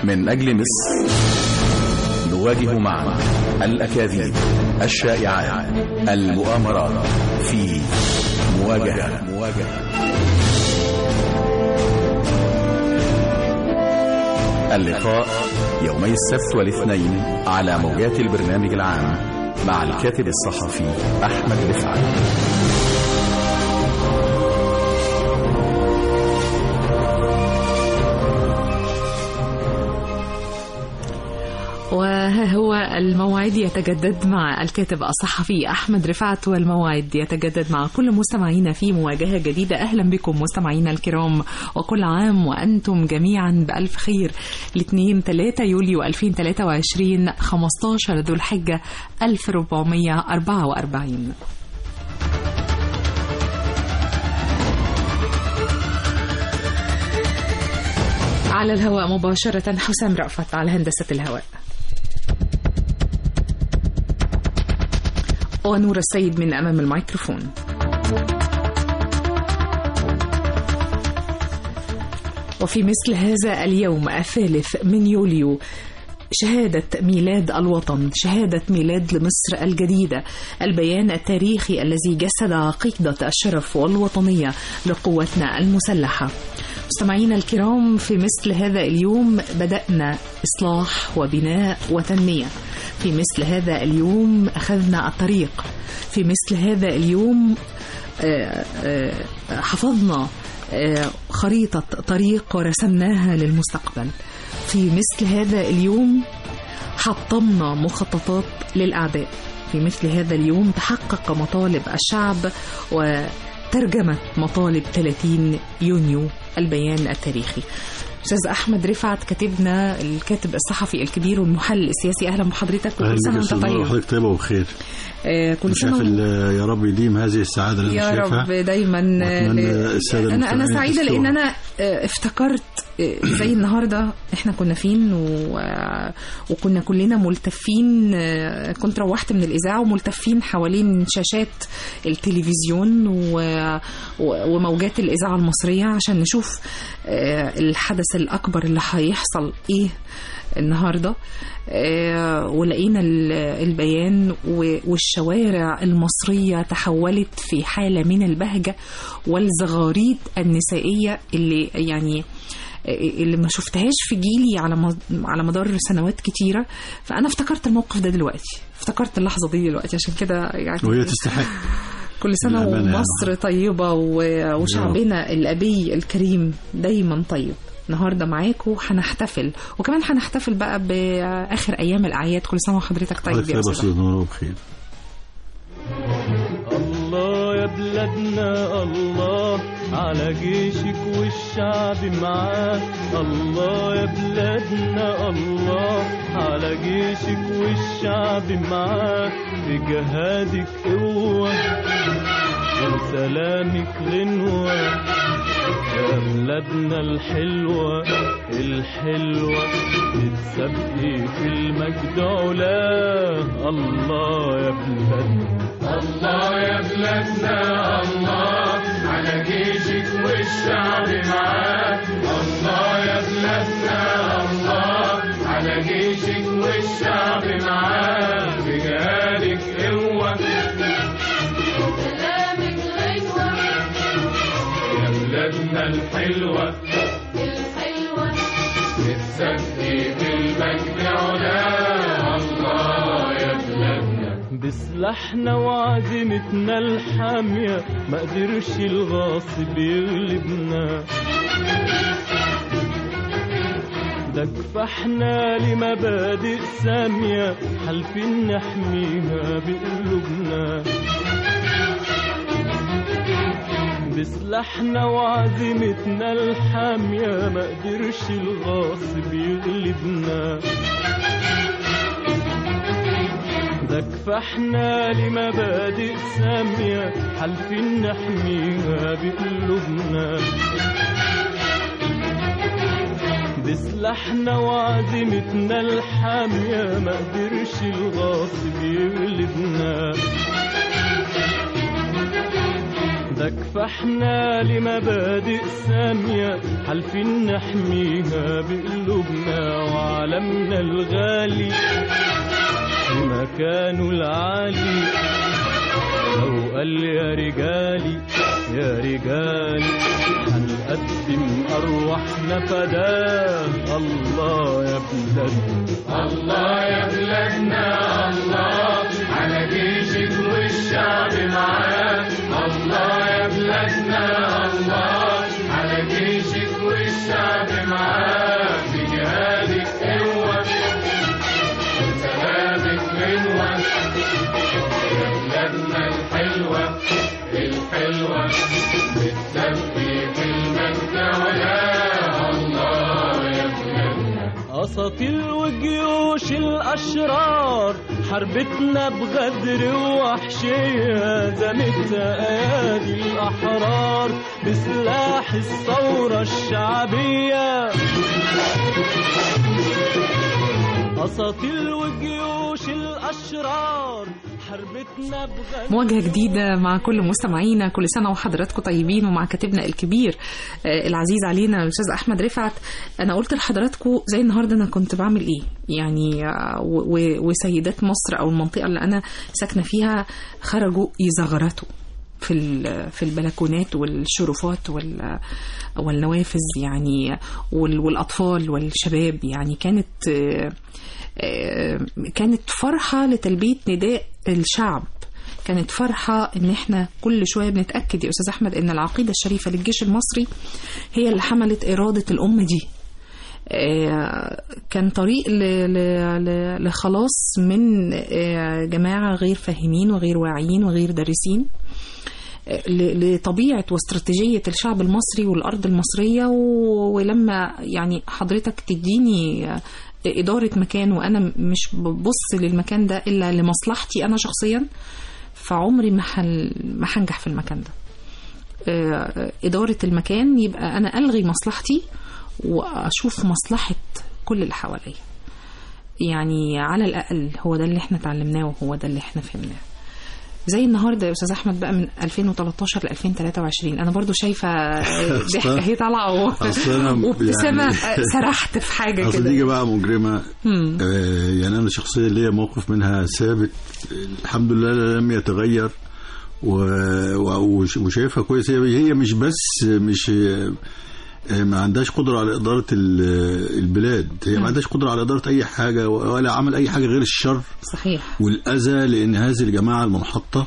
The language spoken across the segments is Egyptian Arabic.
من أجل مصر نواجه معا الأكاذيب الشائعات المؤامرات في مواجهة مواجهة اللقاء يومي السبت والاثنين على موجات البرنامج العام مع الكاتب الصحفي أحمد رفعت وها هو الموعد يتجدد مع الكاتب الصحفي أحمد رفعت والموعد يتجدد مع كل مستمعينا في مواجهة جديدة أهلا بكم مستمعينا الكرام وكل عام وأنتم جميعا بألف خير الاثنين 3 يوليو 2023 15 ذو الحجة 1444 على الهواء مباشرة حسام رأفت على هندسة الهواء ونور السيد من أمام الميكروفون وفي مثل هذا اليوم الثالث من يوليو شهادة ميلاد الوطن شهادة ميلاد لمصر الجديدة البيان التاريخي الذي جسد عقيدة الشرف والوطنية لقوتنا المسلحة مستمعينا الكرام في مثل هذا اليوم بدأنا إصلاح وبناء وتنمية في مثل هذا اليوم أخذنا الطريق في مثل هذا اليوم آه، آه، حفظنا آه، خريطة طريق ورسمناها للمستقبل في مثل هذا اليوم حطمنا مخططات للأعداء في مثل هذا اليوم تحقق مطالب الشعب وترجمت مطالب 30 يونيو البيان التاريخي استاذ احمد رفعت كاتبنا الكاتب الصحفي الكبير والمحلل السياسي اهلا بحضرتك اهلا وكل سنه بك وانت استاذ نور طيب وحضرتك طيبه وبخير آه، كل مش سنه عارف وانت ال- يا رب يديم هذه السعاده اللي يا انا رب شايفها دايما وأتمنى ل- السادة انا انا المستمعين سعيده لان يحسوها. انا آه، افتكرت آه، زي النهارده احنا كنا فين و... آه، وكنا كلنا ملتفين آه، كنت روحت من الاذاعه وملتفين حوالين شاشات التلفزيون و... و... وموجات الاذاعه المصريه عشان نشوف آه، الحدث الاكبر اللي هيحصل ايه النهارده آه، ولقينا ال- البيان و- والشوارع المصرية تحولت في حالة من البهجة والزغاريد النسائية اللي يعني آه، اللي ما شفتهاش في جيلي على م- على مدار سنوات كتيرة فأنا افتكرت الموقف ده دلوقتي افتكرت اللحظة دي دلوقتي عشان كده يعني وهي تستحق كل سنة بالأمانة يعني. ومصر طيبة و- وشعبنا الأبي الكريم دايما طيب النهارده معاكم هنحتفل وكمان هنحتفل بقى باخر ايام الاعياد كل سنه وحضرتك طيب حضرتك يا طيبه استاذ استاذ نور وبخير الله يا بلادنا الله على جيشك والشعب معاه الله يا بلادنا الله على جيشك والشعب معاه في جهادك قوة وسلامك غنوة يا بلادنا الحلوة الحلوة تتسابقي في المجد علاه الله يا بلادنا الله يا بلادنا الله على جيشك والشعب معاك الله يا بلادنا الله على جيشك والشعب معاك بجهادك قوة سلامك غنوة يا بلادنا الحلوة الحلوة بتسقي بالمجد علا الله يا بلادنا بسلاحنا وعزيمتنا الحامية ما قدرش الغاصب يغلبنا ده كفاحنا لمبادئ سامية حالفين نحميها بقلوبنا بسلاحنا وعزيمتنا الحامية ما قدرش الغاصب يغلبنا ده كفاحنا لمبادئ سامية حالفين نحميها بقلوبنا بسلاحنا وعزيمتنا الحامية ما قدرش الغاصب يغلبنا ده كفاحنا لمبادئ سامية حالفين نحميها بقلوبنا وعالمنا الغالي في مكانه العالي لو قال يا رجالي يا رجالي هنقدم أرواحنا فداه الله يا بلادنا الله يا بلادنا الله على جيشك والشعب معاك الله يا بلادنا الله على جيشك والشعب معاك بجهادك قوة سلامك منوة يا بلادنا الحلوة الحلوة بتسبي في المجد ولا الله يا بلادنا أساطيل وجيوش الأشرار حربتنا بغدر ووحشية زمت أيادي الأحرار بسلاح الثورة الشعبية أساطيل وجيوش الأشرار حربتنا بغدر مواجهة جديدة مع كل مستمعينا كل سنة وحضراتكم طيبين ومع كاتبنا الكبير آه، العزيز علينا الأستاذ أحمد رفعت أنا قلت لحضراتكم زي النهاردة أنا كنت بعمل إيه يعني آه، و- و- وسيدات مصر أو المنطقة اللي أنا ساكنة فيها خرجوا يزغرتوا في ال- في البلكونات والشرفات وال والنوافذ يعني وال- والاطفال والشباب يعني كانت آه، آه، كانت فرحه لتلبيه نداء الشعب كانت فرحة إن إحنا كل شوية بنتأكد يا أستاذ أحمد إن العقيدة الشريفة للجيش المصري هي اللي حملت إرادة الأمة دي آه، كان طريق ل- ل- ل- لخلاص من آه، جماعة غير فاهمين وغير واعيين وغير دارسين ل- لطبيعة واستراتيجية الشعب المصري والأرض المصرية و- ولما يعني حضرتك تديني إدارة مكان وأنا مش ببص للمكان ده إلا لمصلحتي أنا شخصيا فعمري ما هن- ما هنجح في المكان ده آه، إدارة المكان يبقى أنا ألغي مصلحتي وأشوف مصلحة كل اللي حواليا يعني على الأقل هو ده اللي احنا اتعلمناه وهو ده اللي احنا فهمناه زي النهارده يا استاذ احمد بقى من 2013 ل 2023 انا برضو شايفه ضحكه هي طالعه و- أصل أنا وابتسامه يعني- سرحت في حاجه اصل دي كده جماعه مجرمه مم. آه يعني انا شخصيا ليا موقف منها ثابت الحمد لله لم يتغير و- و- وش- وشايفها كويس هي هي مش بس مش آه، ما عندهاش قدرة على إدارة ال- البلاد هي ما عندهاش قدرة على إدارة أي حاجة ولا عمل أي حاجة غير الشر صحيح والأذى لأن هذه الجماعة المنحطة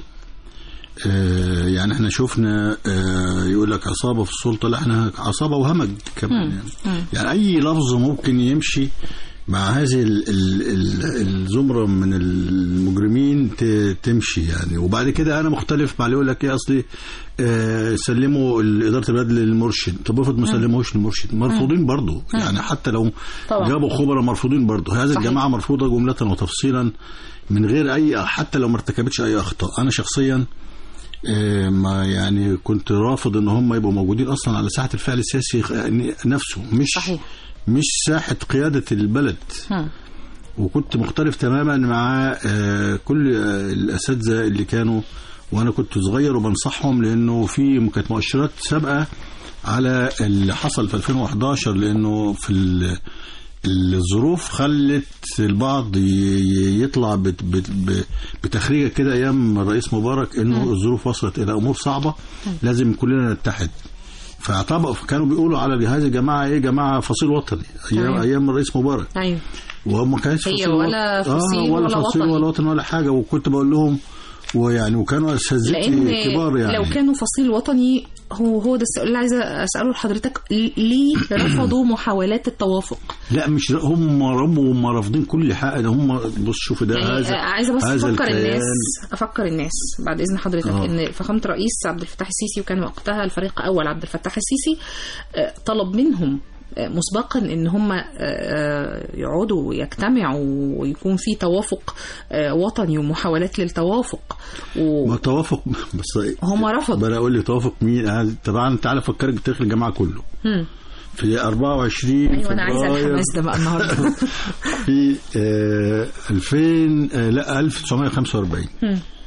آه، يعني احنا شفنا آه، يقول لك عصابة في السلطة لا احنا عصابة وهمج كمان يعني. يعني أي لفظ ممكن يمشي مع هذه ال- ال- ال- الزمرة من المجرمين ت- تمشي يعني وبعد كده أنا مختلف مع اللي يقول لك إيه أصلي آه، سلموا ال- إدارة البلد للمرشد طب افرض ما سلموش للمرشد مرفوضين برضه يعني حتى لو طبعا. جابوا خبراء مرفوضين برضه هذه صحيح. الجماعة مرفوضة جملة وتفصيلا من غير أي حتى لو ما ارتكبتش أي أخطاء أنا شخصيا آه، ما يعني كنت رافض ان هم يبقوا موجودين اصلا على ساحه الفعل السياسي خ- نفسه مش صحيح. مش ساحه قياده البلد هم. وكنت مختلف تماما مع آه، كل آه، الاساتذه اللي كانوا وانا كنت صغير وبنصحهم لانه في كانت مؤشرات سابقه على اللي حصل في 2011 لانه في ال- الظروف خلت البعض ي- ي- يطلع بت- بت- ب- بتخريجه كده ايام الرئيس مبارك انه الظروف وصلت الى امور صعبه لازم كلنا نتحد فطبعا كانوا بيقولوا على هذه الجماعه ايه جماعه فصيل وطني ايام أيوة. ايام الرئيس مبارك ايوه وما كانش هي فصيل ولا وطن. فصيل ولا ولا فصيل وطني. ولا وطن ولا حاجه وكنت بقول لهم ويعني وكانوا اساتذتي لان كبار يعني لو كانوا فصيل وطني هو هو ده السؤال اللي عايزه اساله لحضرتك ليه رفضوا محاولات التوافق لا مش هم رموا هم رافضين كل حاجه ده هم بص شوف ده يعني هذا آه، عايزه بس هذا افكر الكيان. الناس افكر الناس بعد اذن حضرتك آه. ان فخامه الرئيس عبد الفتاح السيسي وكان وقتها الفريق اول عبد الفتاح السيسي آه، طلب منهم آه، مسبقا ان هم آه، آه، يقعدوا ويجتمعوا ويكون في توافق آه، وطني ومحاولات للتوافق و- ما توافق بس هم رفضوا بلا اقول لي توافق مين هذا- طبعا تعالى فكرك بتاريخ الجماعه كله مم. في 24 ايوه انا عايزه فبراير الحماس ده بقى النهارده في آه 2000 آه لا 1945 مم.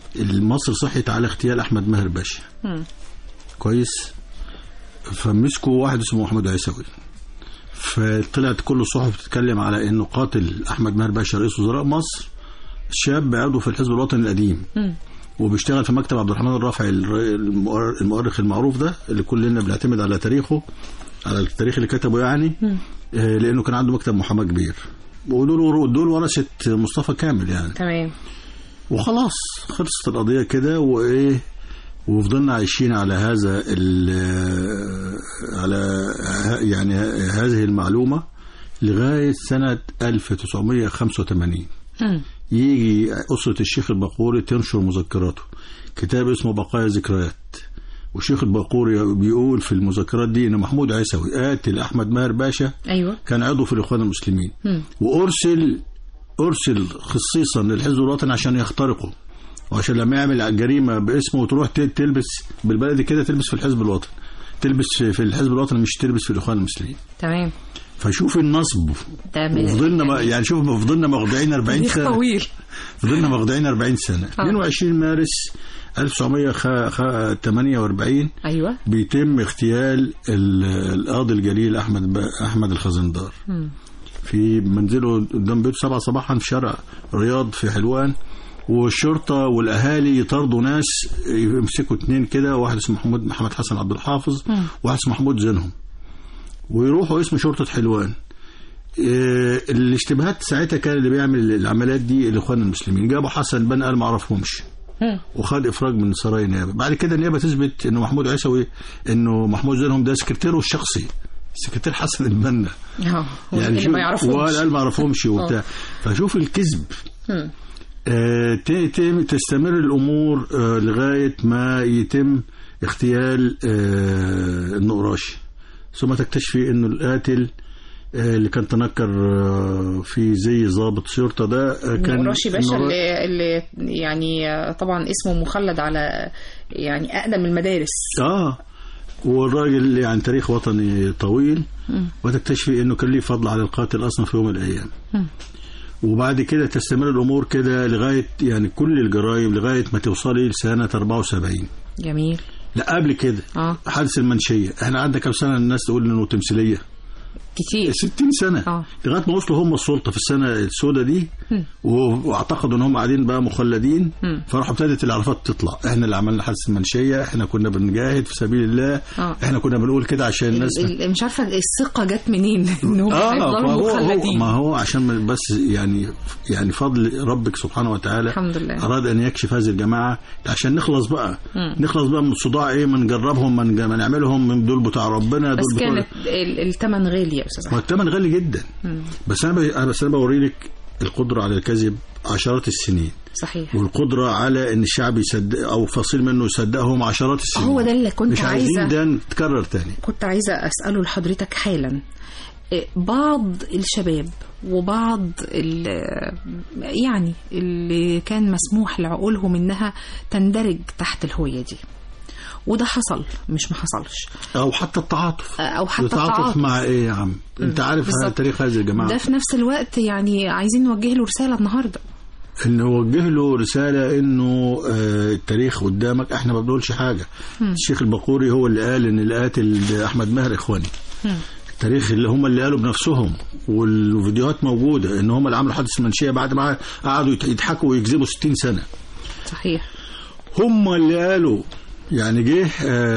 مصر صحت على اغتيال احمد ماهر باشا مم. كويس فمسكوا واحد اسمه محمود عيسوي فطلعت كل الصحف بتتكلم على انه قاتل احمد ماهر باشا رئيس وزراء مصر شاب عضو في الحزب الوطني القديم مم. وبيشتغل في مكتب عبد الرحمن الرافعي الر- المؤر- المؤرخ المعروف ده اللي كلنا بنعتمد على تاريخه على التاريخ اللي كتبه يعني آه، لانه كان عنده مكتب محاماه كبير ودول دول ورثه مصطفى كامل يعني تمام وخلاص خلصت القضية كده وإيه وفضلنا عايشين على هذا ال- على ه- يعني هذه المعلومة لغاية سنة 1985 مم. يجي أسرة الشيخ البقوري تنشر مذكراته كتاب اسمه بقايا ذكريات والشيخ البقوري بيقول في المذكرات دي ان محمود عيسوي قاتل احمد ماهر باشا ايوه كان عضو في الاخوان المسلمين مم. وارسل ارسل خصيصا للحزب الوطني عشان يخترقه وعشان لما يعمل جريمه باسمه وتروح ت- تلبس بالبلدي كده تلبس في الحزب الوطني تلبس في في الحزب الوطني مش تلبس في الاخوان المسلمين تمام فشوف النصب ده من وفضلنا ما يعني شوف فضلنا مخضوعين 40 تاريخ سنه طويل فضلنا مخضوعين 40 سنه 22 مارس 1948 ايوه بيتم اغتيال ال- القاضي الجليل احمد ب- احمد الخزندار مم. في منزله قدام بيته سبعة صباحا في شارع رياض في حلوان والشرطة والأهالي يطاردوا ناس يمسكوا اتنين كده واحد اسمه محمود محمد حسن عبد الحافظ واحد اسمه محمود زينهم ويروحوا اسم شرطة حلوان إيه، الاشتباهات ساعتها كان اللي بيعمل العمليات دي الاخوان المسلمين جابوا حسن بن قال ما اعرفهمش مم. وخد افراج من سرايا النيابه بعد كده النيابه تثبت انه محمود عيسوي انه محمود زينهم ده سكرتيره الشخصي سكرتير حسن البنا اه يعني اللي شوف- ما يعرفوش وقال قال ما اعرفهمش وبتاع فشوف الكذب مم. آه، ت- ت- تستمر الامور آه، لغايه ما يتم اغتيال آه، النقراشي ثم تكتشفي انه القاتل آه، اللي كان تنكر آه، في زي ضابط شرطه ده آه، كان راشي باشا النقرا- اللي, اللي يعني آه، طبعا اسمه مخلد على يعني اقدم المدارس اه والراجل يعني تاريخ وطني طويل وتكتشفي انه كان ليه فضل على القاتل اصلا في يوم من الايام وبعد كده تستمر الامور كده لغايه يعني كل الجرائم لغايه ما توصلي لسنه 74 جميل لا قبل كده اه حادث المنشيه احنا عندنا كام سنه الناس تقول انه تمثيليه كتير 60 سنه آه. لغايه ما وصلوا هم السلطه في السنه السوداء دي و- واعتقدوا ان هم قاعدين بقى مخلدين مم. فراحوا ابتدت العرفات تطلع احنا اللي عملنا حادث المنشيه احنا كنا بنجاهد في سبيل الله آه. احنا كنا بنقول كده عشان الناس ال- ال- مش عارفه الثقه جت منين ان هم اه هيفضلوا فهو هو مخلدين ما هو عشان ما بس يعني يعني فضل ربك سبحانه وتعالى الحمد لله. اراد ان يكشف هذه الجماعه عشان نخلص بقى مم. نخلص بقى من الصداع ايه ما نجربهم ما نج- ما نعملهم من دول بتاع ربنا بس دول بتوع كانت ال- الثمن غالي يا استاذ هو أحمد. الثمن غالي جدا بس انا ب... أنا بس انا بوري لك القدره على الكذب عشرات السنين صحيح والقدره على ان الشعب يصدق او فصيل منه يصدقهم عشرات السنين هو ده اللي كنت مش عايزين عايزة- ده نتكرر تاني كنت عايزة أسأله لحضرتك حالا إيه، بعض الشباب وبعض ال- يعني اللي كان مسموح لعقولهم إنها تندرج تحت الهوية دي وده حصل مش ما حصلش او حتى التعاطف أو حتى يتعاطف التعاطف. مع ايه يا عم انت عارف بالظبط. تاريخ هذه الجماعه ده في نفس الوقت يعني عايزين نوجه له رسالة النهاردة ان نوجه له رساله انه آه، التاريخ قدامك احنا ما بنقولش حاجه الشيخ البقوري هو اللي قال ان القاتل احمد ماهر اخواني التاريخ اللي هم اللي قالوا بنفسهم والفيديوهات موجوده ان هم اللي عملوا حادث المنشيه بعد ما قعدوا يت- يضحكوا ويكذبوا 60 سنه صحيح هم اللي قالوا يعني جه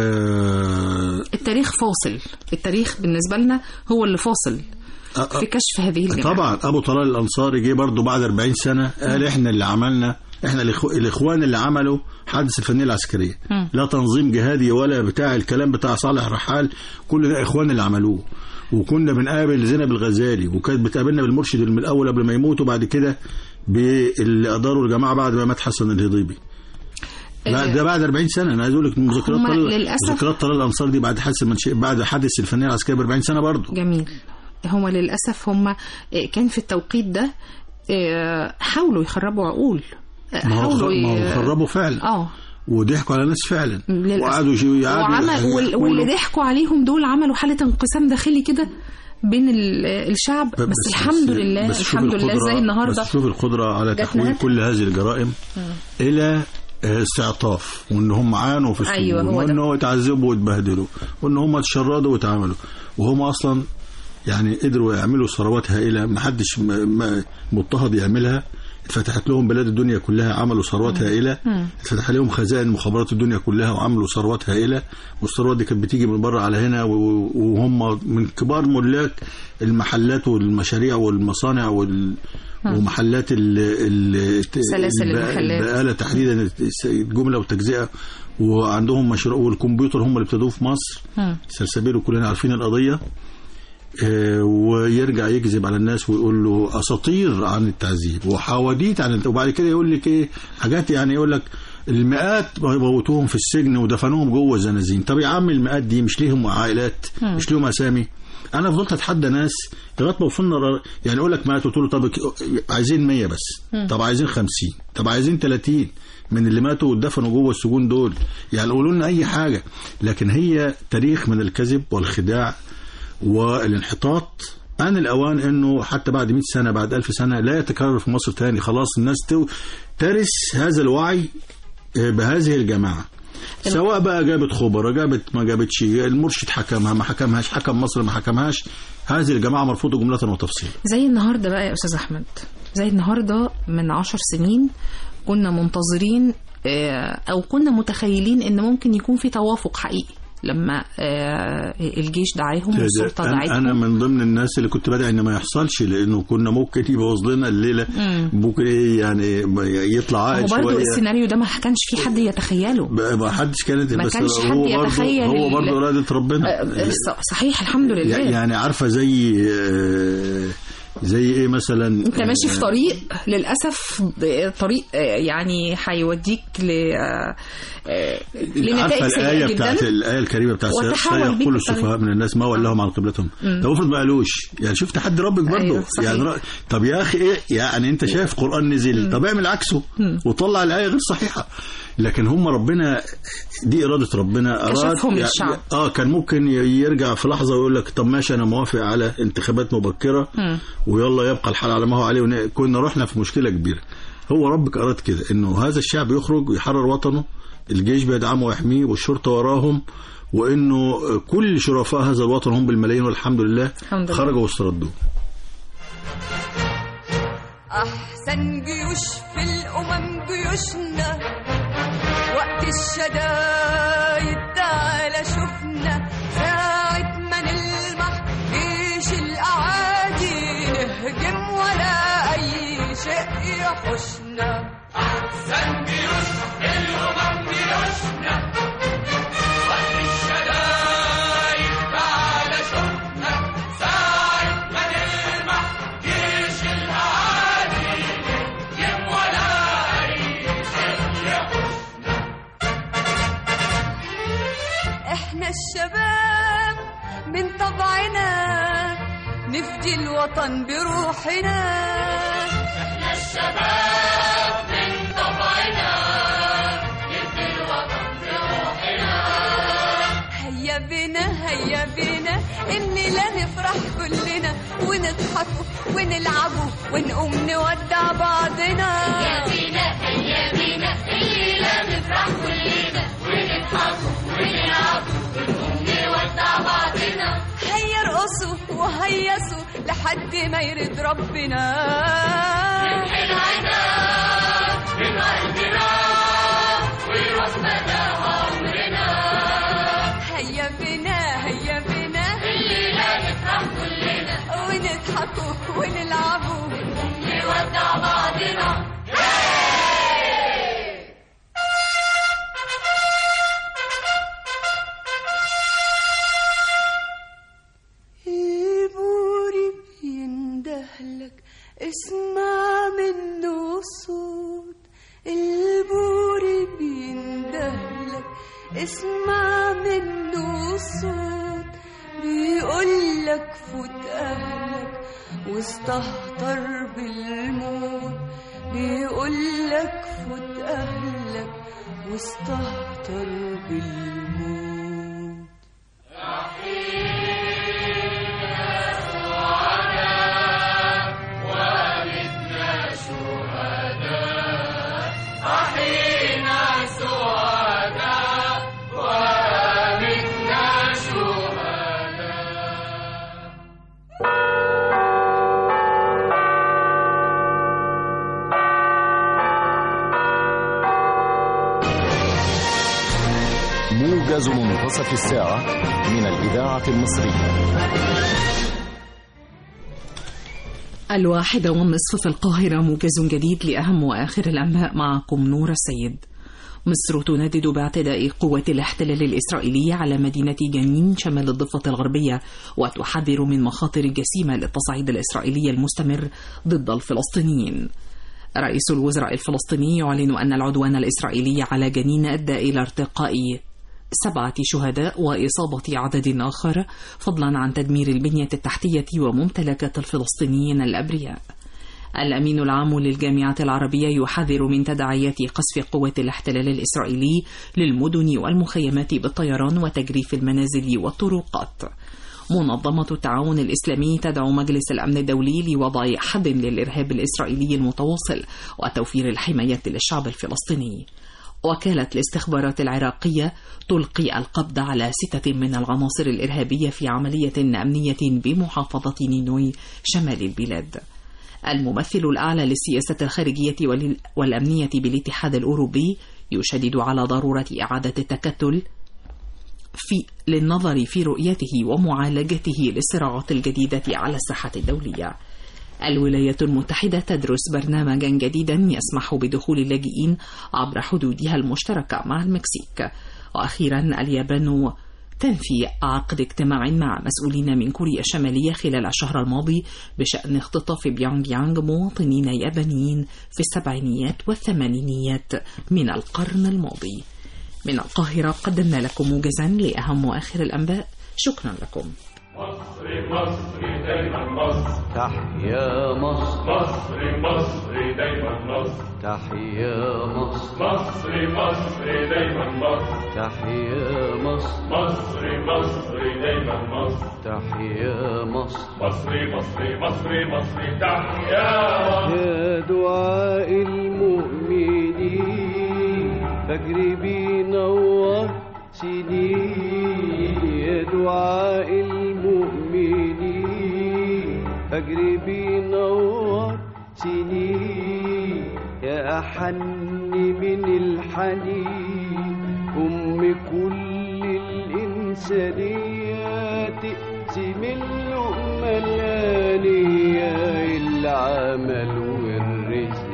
آه التاريخ فاصل التاريخ بالنسبة لنا هو اللي فاصل آه، في كشف هذه الجماعة طبعا ابو طلال الانصاري جه برضه بعد 40 سنه قال احنا اللي عملنا احنا الإخو... الاخوان اللي عملوا حادث الفنيه العسكريه مم. لا تنظيم جهادي ولا بتاع الكلام بتاع صالح رحال كل ده اخوان اللي عملوه وكنا بنقابل زينب الغزالي وكانت بتقابلنا بالمرشد من الاول قبل ما يموت وبعد كده باللي اداروا الجماعه بعد ما مات حسن الهضيبي لا ده بعد 40 سنه انا عايز اقول لك مذكرات هما طلال للأسف- مذكرات طلال الانصار دي بعد حادث المنشئ بعد حادث الفنيه العسكريه ب 40 سنه برضه جميل هم للأسف هم كان في التوقيت ده آه، حاولوا يخربوا عقول آه، ما هو خ- حاولوا ي- ما هو خربوا فعلا اه وضحكوا على ناس فعلا للأسف. وقعدوا يجوا- يقعدوا وعمل وال- يقولوا- واللي ضحكوا عليهم دول عملوا حالة انقسام داخلي كده بين ال- الشعب بس, بس الحمد لله بس شوف الحمد لله القدرة- زي النهارده بس شوف القدرة على جت تحويل نهاية. كل هذه الجرائم إلى آه، استعطاف وان هم عانوا في السجون أيوة، هو ده. وان هو اتعذبوا واتبهدلوا وان هم اتشردوا واتعاملوا وهم اصلا يعني قدروا يعملوا ثروات هائله ما حدش م- م- مضطهد يعملها اتفتحت لهم بلاد الدنيا كلها عملوا ثروات هائله اتفتح عليهم خزائن مخابرات الدنيا كلها وعملوا ثروات هائله والثروات دي كانت بتيجي من بره على هنا و- وهم من كبار ملاك المحلات والمشاريع والمصانع وال ومحلات ال ال سلاسل الب- المحلات. البقاله تحديدا الجمله والتجزئه وعندهم مشروع والكمبيوتر هم اللي ابتدوه في مصر مم. سلسبيل وكلنا عارفين القضيه آه، ويرجع يكذب على الناس ويقول له اساطير عن التعذيب وحواديت عن الت- وبعد كده يقول لك ايه حاجات يعني يقول لك المئات موتوهم في السجن ودفنوهم جوه الزنازين طب يا عم المئات دي مش ليهم عائلات مش ليهم اسامي انا فضلت اتحدى ناس لغايه ما وصلنا ر- يعني يقول لك ماتوا قلت له طب عايزين 100 بس طب عايزين 50 طب عايزين 30 من اللي ماتوا واتدفنوا جوه السجون دول يعني قولوا لنا اي حاجه لكن هي تاريخ من الكذب والخداع والانحطاط آن الأوان أنه حتى بعد 100 سنة بعد 1000 سنة لا يتكرر في مصر تاني خلاص الناس تو ترث هذا الوعي آه، بهذه الجماعة سواء بقى جابت خبراء جابت ما جابتش المرشد حكمها ما حكمهاش حكم مصر ما حكمهاش هذه الجماعة مرفوضة جملة وتفصيلا زي النهارده بقى يا استاذ احمد زي النهارده من عشر سنين كنا منتظرين آه، او كنا متخيلين ان ممكن يكون في توافق حقيقي لما آه، الجيش دعاهم والسلطه أنا, دعتهم أنا من ضمن الناس اللي كنت بدعي إن ما يحصلش لأنه كنا ممكن يبوظ لنا الليلة ممكن إيه يعني يطلع هو عائل برضه شوية السيناريو ده ما كانش في حد يتخيله بقى ما حدش كانت ما بس كانش حد هو برضه يتخيل هو ال- برضه إرادة ربنا آه، ص- صحيح الحمد لله يعني عارفه زي آه، زي ايه مثلا انت ماشي في آه، طريق للاسف ب- طريق آه، يعني هيوديك ل آه، آه، لنتائج عارفه سيئه الايه بتاعت جدا الايه الكريمه بتاعت وتحول بيك سيقول الطريق. السفهاء من الناس ما ولاهم عن قبلتهم ده المفروض ما قالوش يعني شوف تحدي ربك برضه أيوة، صحيح. يعني رأ... طب يا اخي ايه يعني انت شايف قران نزل طب اعمل عكسه وطلع الايه غير صحيحه لكن هم ربنا دي اراده ربنا اراد كشفهم يعني- للشعب. اه كان ممكن ي- يرجع في لحظه ويقول لك طب ماشي انا موافق على انتخابات مبكره ويلا يبقى الحال على ما هو عليه ون- كنا رحنا في مشكله كبيره هو ربك اراد كده انه هذا الشعب يخرج ويحرر وطنه الجيش بيدعمه ويحميه والشرطه وراهم وانه كل شرفاء هذا الوطن هم بالملايين والحمد لله الحمد لله. خرجوا واستردوا أحسن جيوش في الأمم جيوشنا وقت الشدايد تعالى شفنا ساعة ما نلمح جيش الأعادي نهجم ولا أي شيء يحوشنا أحسن جيوش في الأمم جيوشنا وقت الشدايد تعالى شفنا ساعة ما نلمح جيش الأعادي نهجم ولا أي شيء يحوشنا احنا الشباب من طبعنا نفدي الوطن بروحنا احنا الشباب من طبعنا نفدي الوطن بروحنا هيا بنا هيا بنا الليلة نفرح كلنا ونضحكوا ونلعبوا ونقوم نودع بعضنا هيا بنا هيا بنا الليلة نفرح كلنا ونضحكوا ونلعبوا ونقوم نودع بعضنا هيا ارقصوا وهيصوا لحد ما يرد ربنا من حلونا من قلبنا ويروح مدى عمرنا هيا بنا هيا بنا الليلة نفرح كلنا ونضحكوا ونلعبوا ونودع بعضنا البوري بيندهلك اسمع منه صوت البوري بيندهلك اسمع منه صوت بيقولك فوت أهلك واستهتر بالموت بيقولك فوت أهلك واستهتر بالموت أحينا موجز منتصف الساعة من الإذاعة المصرية الواحدة والنصف في القاهرة موجز جديد لأهم وآخر الأنباء معكم نور السيد مصر تندد باعتداء قوات الاحتلال الإسرائيلي على مدينة جنين شمال الضفة الغربية وتحذر من مخاطر جسيمة للتصعيد الإسرائيلي المستمر ضد الفلسطينيين رئيس الوزراء الفلسطيني يعلن أن العدوان الإسرائيلي على جنين أدى إلى ارتقاء سبعة شهداء وإصابة عدد آخر فضلا عن تدمير البنية التحتية وممتلكات الفلسطينيين الأبرياء الأمين العام للجامعة العربية يحذر من تداعيات قصف قوات الاحتلال الإسرائيلي للمدن والمخيمات بالطيران وتجريف المنازل والطرقات منظمة التعاون الإسلامي تدعو مجلس الأمن الدولي لوضع حد للإرهاب الإسرائيلي المتواصل وتوفير الحماية للشعب الفلسطيني وكالة الاستخبارات العراقية تلقي القبض على ستة من العناصر الإرهابية في عملية أمنية بمحافظة نينوي شمال البلاد الممثل الأعلى للسياسة الخارجية وال- والأمنية بالاتحاد الأوروبي يشدد على ضرورة إعادة التكتل في للنظر في رؤيته ومعالجته للصراعات الجديدة على الساحة الدولية. الولايات المتحدة تدرس برنامجا جديدا يسمح بدخول اللاجئين عبر حدودها المشتركة مع المكسيك. وأخيرا اليابان تنفي عقد اجتماع مع مسؤولين من كوريا الشمالية خلال الشهر الماضي بشأن اختطاف بيونغ يانغ مواطنين يابانيين في السبعينيات والثمانينيات من القرن الماضي. من القاهرة قدمنا لكم موجزا لأهم وآخر الأنباء شكرا لكم مصر مصر دايما مصر تحيا مصر مصر مصر دايما مصر تحيا مصر مصر مصر دايما مصر تحيا مصر مصر مصر دايما مصر تحيا مصر مصر مصر مصر مصر تحيا مصر يا دعاء المؤمنين فجر بينور سنين يا دعاء المؤمنين فجر بينور سنين يا أحن من الحنين أم كل الإنسانيات تقسم اللقمة الآنية العمل والرزق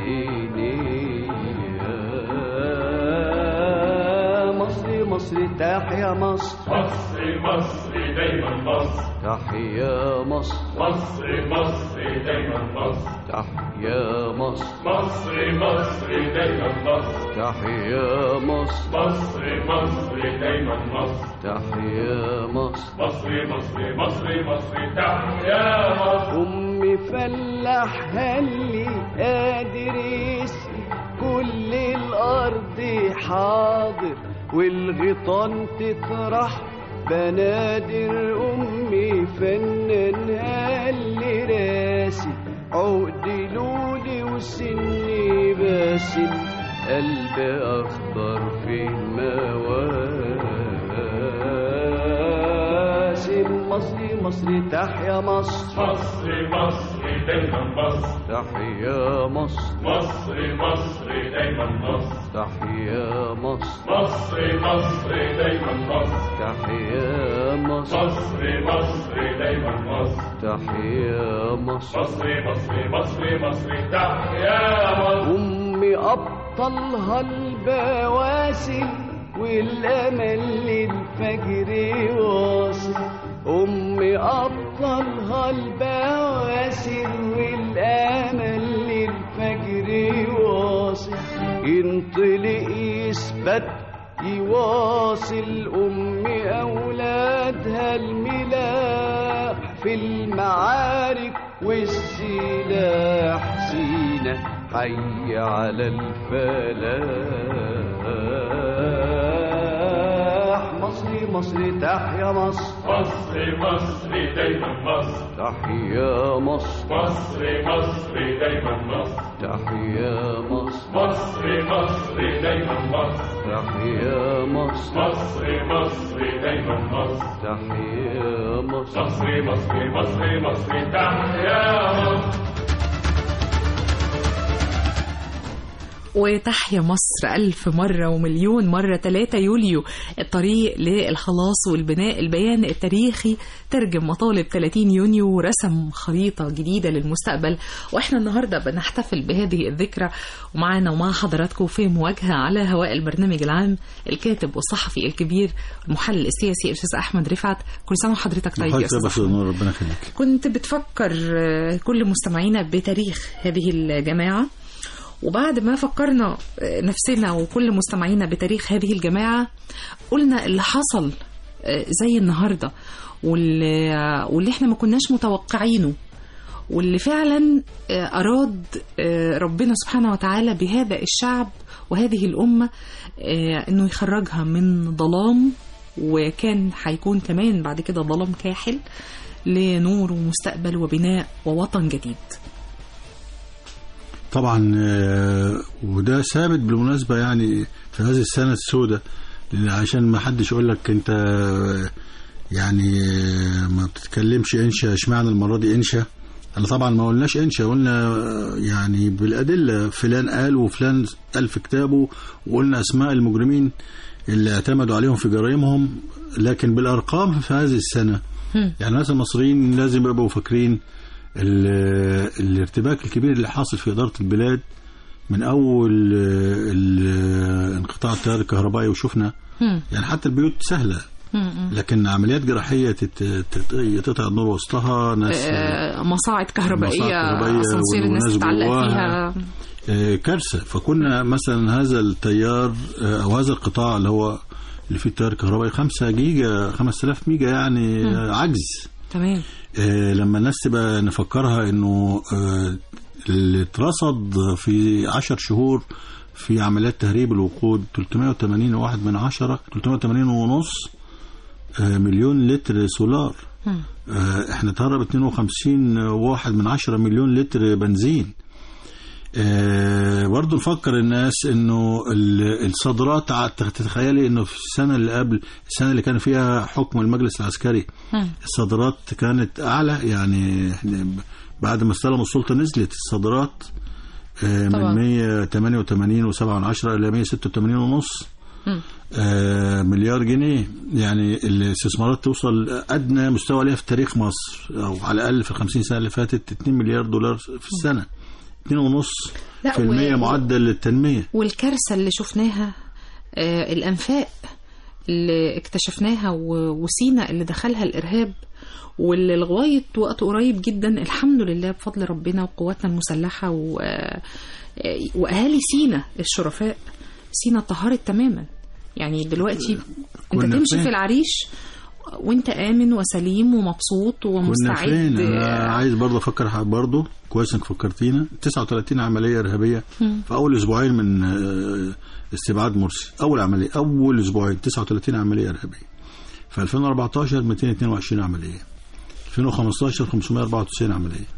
نية مصر مصر تحيا مصر مصر مصر دايما مصر تحيا مصر مصر مصر دايما مصر تحيا مصر مصر مصر دايما مصر تحيا مصر مصر مصر دايما مصر تحيا مصر مصر مصر مصر مصر تحيا مصر أم فلاح هلي قادر يسقي كل الأرض حاضر والغيطان تطرح بنادر أمي فنان هلي راسي عقد لولي وسني باسم قلب أخضر في مواسم مصري مصري تحيا مصر مصر مصر دايما مصر تحيا مصر مصر مصر دايما مصر تحيا مصر مصر مصر دايما مصر تحيا مصر مصر مصر دايما مصر تحيا مصر مصر مصر مصر مصر تحيا مصر أمي أبطلها البواسل والأمل للفجر واصل أمي أبطلها البواسل والأمل للفجر واصل ينطلق يثبت يواصل أمي أولادها الملاح في المعارك والسلاح سينا حي على الفلاح مصري مصري تحيا مصر مصر مصر دايما مصر تحيا مصر مصر مصر دايما مصر تحيا مصر مصر مصر دايما مصر تحيا مصر مصر مصر دايما مصر تحيا مصر مصر مصر مصر مصر تحيا مصر وتحيا مصر ألف مرة ومليون مرة 3 يوليو الطريق للخلاص والبناء البيان التاريخي ترجم مطالب 30 يونيو ورسم خريطة جديدة للمستقبل وإحنا النهاردة بنحتفل بهذه الذكرى ومعانا ومع حضراتكم في مواجهة على هواء البرنامج العام الكاتب والصحفي الكبير المحلل السياسي أستاذ أحمد رفعت كل سنة وحضرتك طيب يا حضرتك أستاذ بس أحمد. نور ربنا يخليك كنت بتفكر آه، كل مستمعينا بتاريخ هذه الجماعة وبعد ما فكرنا آه، نفسنا وكل مستمعينا بتاريخ هذه الجماعة قلنا اللي حصل آه، زي النهاردة واللي, آه، واللي احنا ما كناش متوقعينه واللي فعلا آه، أراد آه، ربنا سبحانه وتعالى بهذا الشعب وهذه الأمة آه، إنه يخرجها من ظلام وكان هيكون كمان بعد كده ظلام كاحل لنور ومستقبل وبناء ووطن جديد طبعا آه، وده ثابت بالمناسبة يعني في هذه السنة السوداء لأن عشان ما حدش يقول لك انت آه، يعني آه، ما بتتكلمش انشا اشمعنى المرة دي انشا انا طبعا ما قلناش انشا قلنا آه، يعني بالادله فلان قال وفلان قال في كتابه وقلنا اسماء المجرمين اللي اعتمدوا عليهم في جرائمهم لكن بالارقام في هذه السنه هم. يعني الناس المصريين لازم يبقوا فاكرين ال- الارتباك الكبير اللي حاصل في اداره البلاد من اول آه، ال- انقطاع التيار الكهربائي وشفنا هم. يعني حتى البيوت سهله هم. لكن عمليات جراحيه تت- تت- يتقطع النور وسطها ناس آه، مصاعد كهربائية مصاعد كهربائية أسانسير الناس والناس تتعلق جواها. فيها آه، كارثه فكنا مثلا هذا التيار آه، او هذا القطاع اللي هو اللي فيه التيار الكهربائي 5 جيجا 5000 ميجا يعني آه، عجز تمام آه، لما الناس تبقى نفكرها انه آه، اللي اترصد في 10 شهور في عمليات تهريب الوقود 380 واحد من عشرة 380 ونص آه، مليون لتر سولار هم. آه، احنا تهرب 52 واحد من عشرة مليون لتر بنزين آه، برضه نفكر الناس انه ال- الصادرات ع- تتخيلي انه في السنه اللي قبل السنه اللي كان فيها حكم المجلس العسكري هم. الصادرات كانت اعلى يعني إحنا ب- بعد ما استلموا السلطه نزلت الصادرات آه، طبعا. من 188 و7 الى 186 ونص هم. آه، مليار جنيه يعني الاستثمارات توصل ادنى مستوى ليها في تاريخ مصر او على الاقل في ال 50 سنه اللي فاتت 2 مليار دولار في السنه 2.5 لا، في المية و- معدل التنميه والكارثة اللي شفناها آه، الأنفاق اللي اكتشفناها و- وسينا اللي دخلها الإرهاب واللي لغاية وقت قريب جدا الحمد لله بفضل ربنا وقواتنا المسلحة و... آه، وأهالي سينا الشرفاء سينا طهرت تماما يعني دلوقتي انت كنا تمشي فين؟ في العريش وانت آمن وسليم ومبسوط كنا ومستعد فين آه، انا عايز برضه افكر ح- برضه كويس انك فكرتينا 39 عمليه ارهابيه مم. في اول اسبوعين من آه، استبعاد مرسي اول عمليه اول اسبوعين 39 عمليه ارهابيه في 2014 222 عمليه 2015 594 عمليه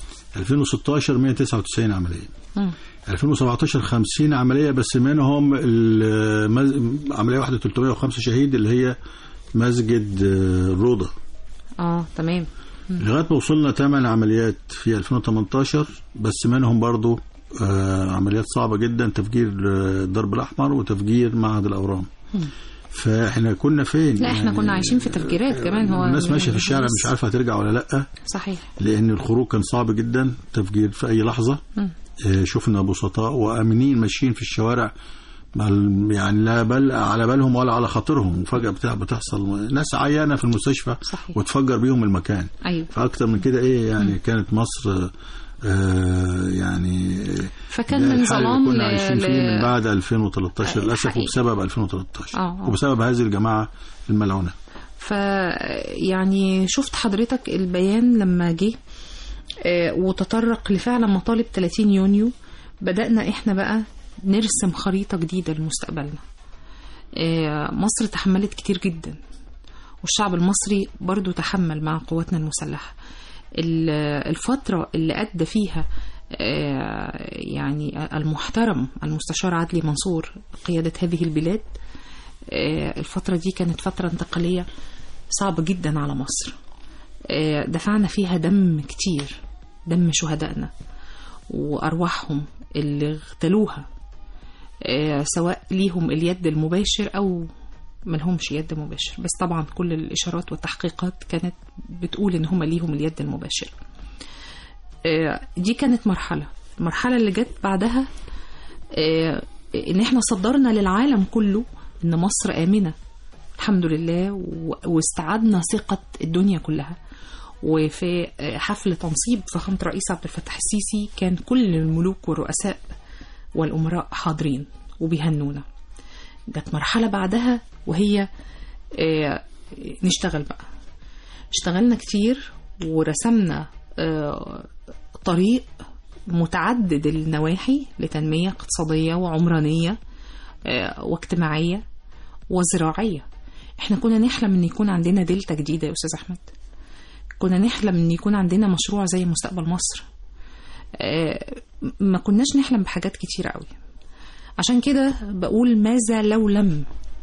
2016 199 عمليه مم. 2017 50 عمليه بس منهم المز- عمليه واحده 305 شهيد اللي هي مسجد آه، الروضه اه تمام لغايه ما وصلنا 8 عمليات في 2018 بس منهم برضو آه، عمليات صعبه جدا تفجير آه، الضرب الاحمر وتفجير معهد الاورام فاحنا كنا فين لا احنا كنا عايشين في تفجيرات كمان هو الناس ماشيه في الشارع مش عارفه هترجع ولا لا صحيح لان الخروج كان صعب جدا تفجير في اي لحظه مم. آه، شفنا بسطاء وامنين ماشيين في الشوارع ما- يعني لا بل على بالهم ولا على خاطرهم وفجاه بتاع- بتحصل ناس عيانه في المستشفى صحيح. وتفجر بيهم المكان ايوه فاكتر من كده ايه يعني كانت مصر آه يعني فكان ده من الحال اللي ظلام كنا ل- عايشين فيه ل- من بعد 2013 للاسف حقيقي. وبسبب 2013 آه، آه. وبسبب هذه الجماعه الملعونه ف يعني شفت حضرتك البيان لما جه آه، وتطرق لفعلا مطالب 30 يونيو بدأنا احنا بقى نرسم خريطة جديدة لمستقبلنا آه، مصر تحملت كتير جدا والشعب المصري برضو تحمل مع قواتنا المسلحة ال- الفترة اللي أدى فيها آه، يعني المحترم المستشار عدلي منصور قيادة هذه البلاد آه، الفترة دي كانت فترة انتقالية صعبة جدا على مصر آه، دفعنا فيها دم كتير دم شهدائنا وأرواحهم اللي اغتالوها آه، سواء ليهم اليد المباشر أو ملهمش يد مباشر بس طبعا كل الإشارات والتحقيقات كانت بتقول إن هم ليهم اليد المباشر آه، دي كانت مرحلة المرحلة اللي جت بعدها آه، إن إحنا صدرنا للعالم كله إن مصر آمنة الحمد لله و- واستعدنا ثقة الدنيا كلها وفي آه، حفل تنصيب فخامة الرئيس عبد الفتاح السيسي كان كل الملوك والرؤساء والأمراء حاضرين وبيهنونا جت مرحلة بعدها وهي آه، نشتغل بقى اشتغلنا كتير ورسمنا آه، طريق متعدد النواحي لتنمية اقتصادية وعمرانية آه، واجتماعية وزراعية احنا كنا نحلم ان يكون عندنا دلتا جديدة يا استاذ احمد كنا نحلم ان يكون عندنا مشروع زي مستقبل مصر آه، ما كناش نحلم بحاجات كتيرة قوي عشان كده بقول ماذا لو لم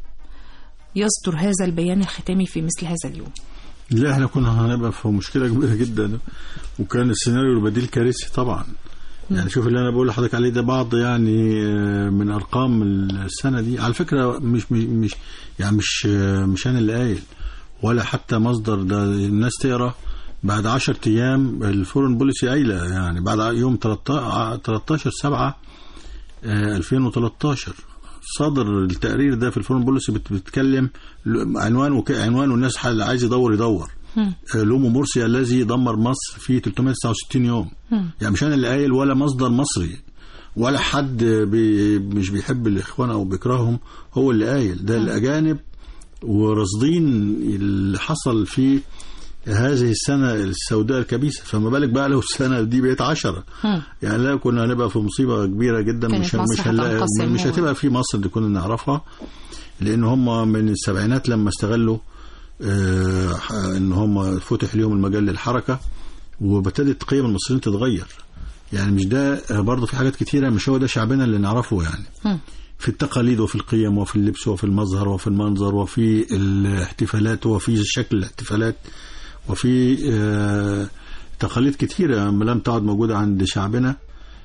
يصدر هذا البيان الختامي في مثل هذا اليوم لا احنا كنا هنبقى في مشكله كبيره جدا وكان السيناريو البديل كارثي طبعا يعني شوف اللي انا بقول لحضرتك عليه ده بعض يعني آه، من ارقام السنه دي على فكره مش مش, مش يعني مش آه، مش انا اللي قايل ولا حتى مصدر ده الناس تقرا بعد 10 ايام الفورن بوليسي قايله يعني بعد يوم 13 13 7 آه، 2013 صدر التقرير ده في الفورن بوليسي بت- بتتكلم عنوان وك... عنوان والناس حل- عايز يدور يدور آه، لومو مرسي الذي دمر مصر في 369 يوم يعني مش انا اللي قايل ولا مصدر مصري ولا حد بي مش بيحب الاخوان او بيكرههم هو اللي قايل ده الاجانب ورصدين اللي حصل في هذه السنة السوداء الكبيسة فما بالك بقى لو السنة دي بقت عشرة يعني لا كنا هنبقى في مصيبة كبيرة جدا كانت مش مصر مش هنلاقي هتنقسم مش و- هتبقى في مصر اللي كنا نعرفها لأن هم من السبعينات لما استغلوا آه، ان هم فتح لهم المجال للحركة وابتدت قيم المصريين تتغير يعني مش ده آه، برضه في حاجات كتيرة مش هو ده شعبنا اللي نعرفه يعني مم. في التقاليد وفي القيم وفي اللبس وفي المظهر وفي المنظر وفي الاحتفالات وفي شكل الاحتفالات وفي آه، تقاليد كتيرة لم تعد موجودة عند شعبنا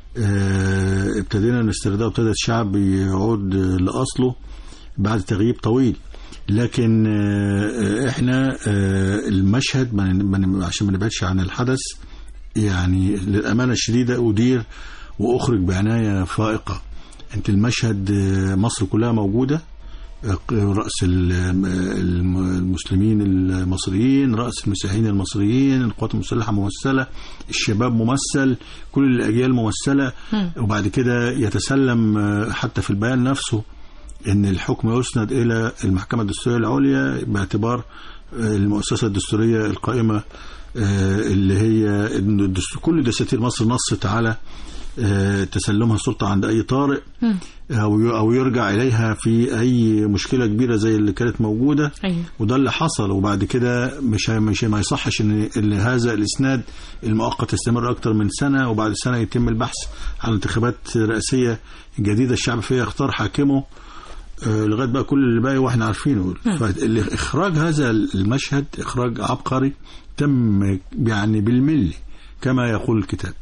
آه، ابتدينا نستردها وابتدى الشعب يعود لأصله بعد تغييب طويل لكن آه، احنا آه، المشهد ما ن- ما ن- عشان ما نبعدش عن الحدث يعني للأمانة الشديدة أدير وأخرج بعناية فائقة أنت المشهد آه، مصر كلها موجودة آه، رأس ال- الم- المسلمين المصريين رأس المسيحيين المصريين القوات المسلحة ممثلة الشباب ممثل كل الأجيال ممثلة وبعد كده يتسلم آه، حتى في البيان نفسه ان الحكم يسند الى المحكمه الدستوريه العليا باعتبار آه، المؤسسه الدستوريه القائمه آه، اللي هي إن الدستور كل دساتير مصر نصت على آه، تسلمها السلطه عند اي طارئ او ي- او يرجع اليها في اي مشكله كبيره زي اللي كانت موجوده أيوة. وده اللي حصل وبعد كده مش مش ما يصحش ان ان هذا الاسناد المؤقت يستمر اكتر من سنه وبعد سنه يتم البحث عن انتخابات رئاسيه جديده الشعب فيها يختار حاكمه آه، لغايه بقى كل اللي باقي واحنا عارفينه فاخراج هذا المشهد اخراج عبقري تم يعني بالملي كما يقول الكتاب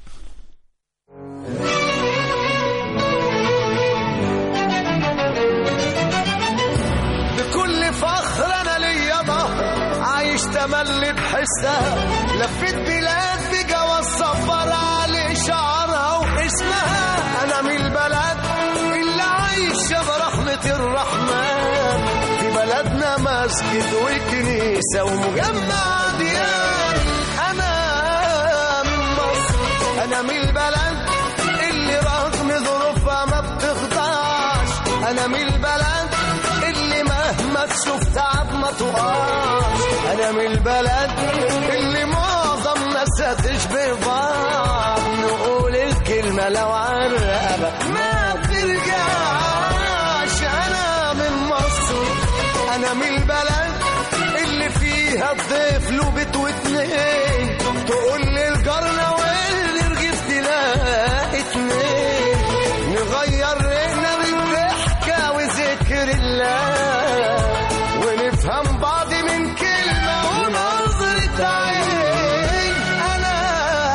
بكل فخر انا ليا ظهر عايش تملي بحسها لفيت بلاد بجواز سفر على شعرها واسمها انا من البلد اللي عايشه برحمه الرحمن في بلدنا مسجد وكنيسه ومجمع ديان انا من مصر انا من البلد اللي رغم ظروفها ما بتخضعش انا من البلد اللي مهما تشوف تعب ما تقعش انا من البلد اللي معظم ناسها تشبه بعض نقول الكلمة لو عرقبة ما بترجعش انا من مصر انا من البلد اللي فيها الضيف له بيت واتنين تقول لي الجرنة واللي رغيف تلاقي اتنين نغير رينا بالضحكة وذكر الله ونفهم بعض من كلمة ونظرة عين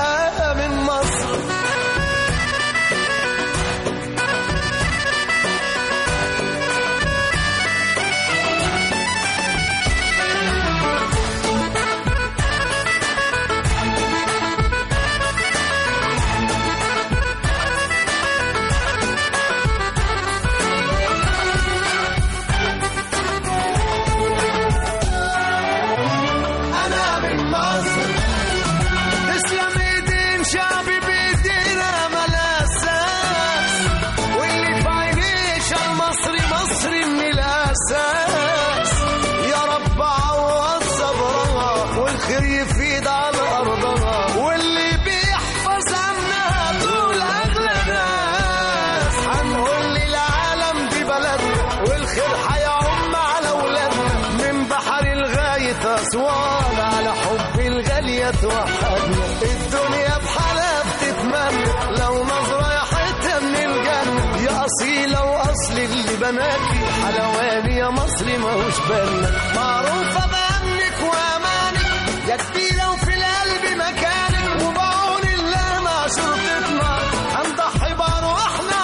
أنا من مصر مصر تسلم ايدين شعبي بايدينا ملاساس واللي في عينيش المصري مصري من الاساس يا رب عوض صبرها والخير يفيد على ارضها واللي بيحفظ عنها طول اغلى ناس هنقول للعالم دي بلدنا والخير هيعم على ولادنا من بحر لغايه اسوان على حب الغاليه توحدنا الدنيا بحالها بتتمنى لو نظره يا حته من الجنه يا اصيله واصل اللي بناكي حلواني يا مصري ماهوش بالنا معروفه بامنك وامانك يا كبيره وفي القلب مكانك وبعون الله مع شرطتنا هنضحي بارواحنا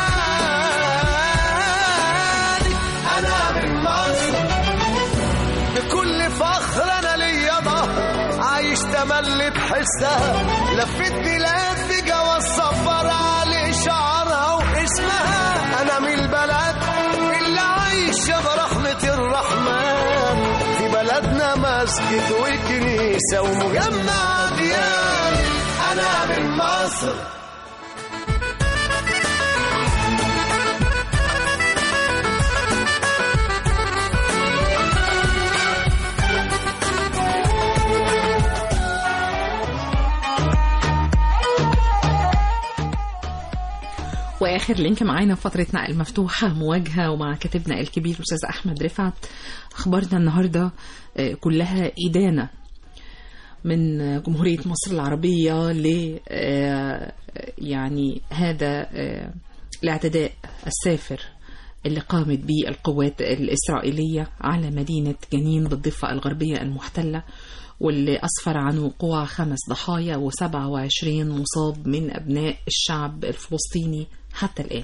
عشانك انا من مصر بكل فخر انا ليا ظهر عايش تملي بحسها لفيت بلاد بجوا السفر على شعرها واسمها انا من البلد اللي عايشه برحمه الرحمن في بلدنا مسجد وكنيسه ومجمع ديان انا من مصر واخر لينك معانا في فترتنا المفتوحه مواجهه ومع كاتبنا الكبير الاستاذ احمد رفعت اخبارنا النهارده آه، كلها ادانه من جمهوريه مصر العربيه ل آه، يعني هذا آه، الاعتداء السافر اللي قامت به القوات الإسرائيلية على مدينة جنين بالضفة الغربية المحتلة واللي أسفر عن وقوع خمس ضحايا و27 مصاب من أبناء الشعب الفلسطيني حتى الآن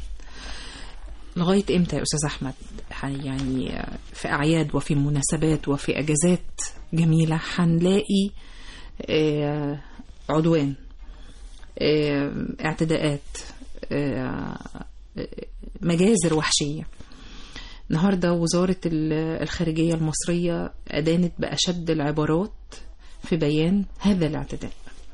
لغاية إمتى يا أستاذ أحمد يعني في أعياد وفي مناسبات وفي أجازات جميلة هنلاقي آه، عدوان آه، اعتداءات آه، مجازر وحشية النهاردة وزارة ال- الخارجية المصرية أدانت بأشد العبارات في بيان هذا الاعتداء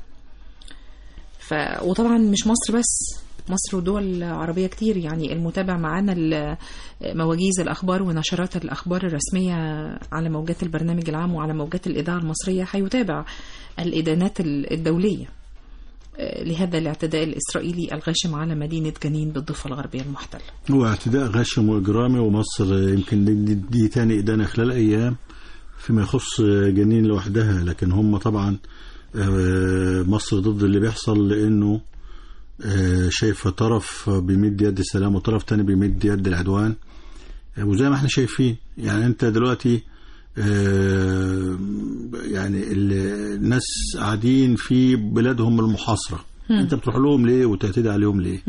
ف... وطبعا مش مصر بس مصر ودول عربية كتير يعني المتابع معانا ل- مواجيز الأخبار ونشرات الأخبار الرسمية على موجات البرنامج العام وعلى موجات الإذاعة المصرية هيتابع الإدانات ال- الدولية آه، لهذا الاعتداء الإسرائيلي الغاشم على مدينة جنين بالضفة الغربية المحتلة هو اعتداء غاشم واجرامي ومصر يمكن دي, دي تاني ادانه خلال ايام فيما يخص جنين لوحدها لكن هم طبعا آه، مصر ضد اللي بيحصل لانه آه، شايفه طرف بيمد يد السلام وطرف تاني بيمد يد العدوان آه، وزي ما احنا شايفين يعني انت دلوقتي آه، يعني ال- الناس قاعدين في بلادهم المحاصره انت بتروح لهم ليه وتعتدي عليهم ليه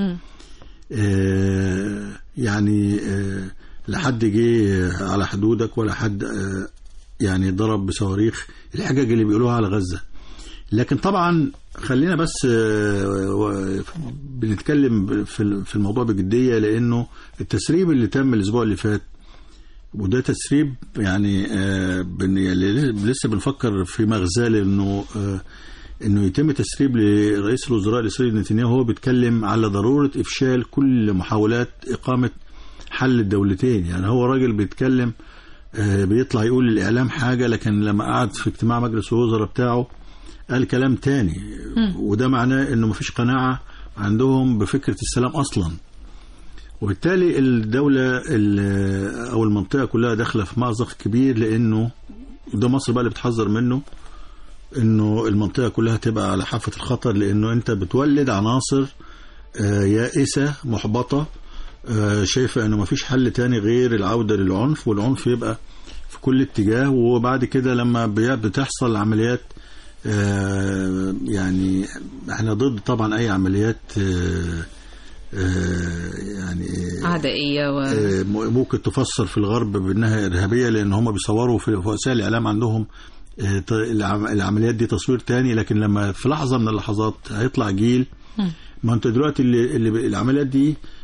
آه، يعني آه، لا حد جه على حدودك ولا حد آه، يعني ضرب بصواريخ الحجج اللي بيقولوها على غزة لكن طبعا خلينا بس آه، و- بنتكلم في في الموضوع بجدية لأنه التسريب اللي تم الأسبوع اللي فات وده تسريب يعني آه، بن- يعني لسه بنفكر في مغزاه لأنه آه، انه يتم تسريب لرئيس الوزراء الاسرائيلي نتنياهو وهو بيتكلم على ضروره افشال كل محاولات اقامه حل الدولتين يعني هو راجل بيتكلم آه، بيطلع يقول للاعلام حاجه لكن لما قعد في اجتماع مجلس الوزراء بتاعه قال كلام تاني وده معناه انه مفيش قناعه عندهم بفكره السلام اصلا وبالتالي الدولة ال- أو المنطقة كلها داخلة في مأزق كبير لأنه وده مصر بقى اللي بتحذر منه انه المنطقه كلها تبقى على حافه الخطر لانه انت بتولد عناصر آه، يائسه محبطه آه، شايفه انه مفيش حل تاني غير العوده للعنف والعنف يبقى في كل اتجاه وبعد كده لما بي- بتحصل عمليات آه، يعني احنا ضد طبعا اي عمليات آه، آه، يعني عدائية و... آه، ممكن تفسر في الغرب بانها ارهابيه لان هم بيصوروا في في وسائل الاعلام عندهم آه، ت- العم- العمليات دي تصوير تاني لكن لما في لحظه من اللحظات هيطلع جيل ما انت دلوقتي اللي, اللي ب- العمليات دي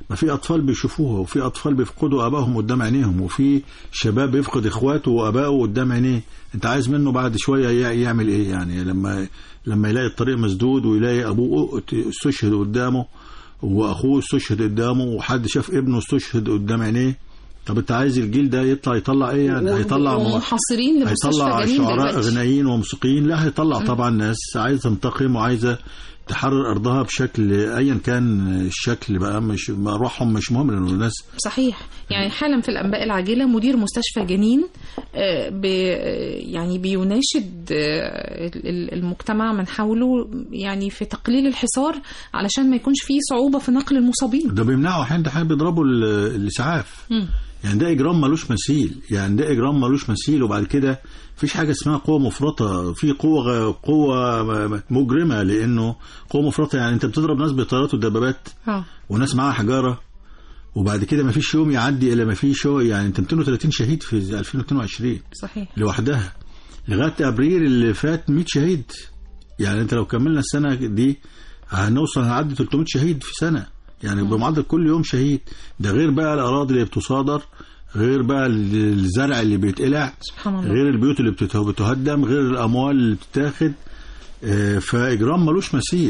ما في اطفال بيشوفوها وفي اطفال بيفقدوا ابائهم قدام عينيهم وفي شباب بيفقد اخواته وابائه قدام عينيه انت عايز منه بعد شويه يع- يعمل ايه يعني لما لما يلاقي الطريق مسدود ويلاقي ابوه استشهد قدامه واخوه استشهد قدامه وحد شاف ابنه استشهد قدام عينيه طب انت عايز الجيل ده يطلع يطلع ايه يعني هيطلع ومحاصرين لمستشفى هيطلع جنين شعراء دلوقتي غنائيين وموسيقيين لا هيطلع طبعا ناس عايزه تنتقم وعايزه تحرر ارضها بشكل ايا كان الشكل بقى مش روحهم مش مهم لانه الناس صحيح يعني حالا في الانباء العاجله مدير مستشفى جنين آه، بي يعني بيناشد آه، ال- ال- المجتمع من حوله يعني في تقليل الحصار علشان ما يكونش فيه صعوبه في نقل المصابين ده بيمنعوا احيانا ده احيانا بيضربوا ال- الاسعاف مم. يعني ده اجرام ملوش مثيل يعني ده اجرام ملوش مثيل وبعد كده مفيش حاجه اسمها قوه مفرطه في قوه غ- قوه م- مجرمه لانه قوه مفرطه يعني انت بتضرب ناس بطيارات ودبابات اه وناس معاها حجاره وبعد كده مفيش يوم يعدي الا ما فيش يوم يعني انت 230 شهيد في 2022 صحيح لوحدها لغايه ابريل اللي فات 100 شهيد يعني انت لو كملنا السنه دي هنوصل هنعدي 300 شهيد في سنه يعني بمعدل كل يوم شهيد ده غير بقى الاراضي اللي بتصادر غير بقى الزرع اللي بيتقلع سبحان الله غير البيوت اللي بتت- بتهدم غير الاموال اللي بتتاخد آه، فاجرام ملوش مثيل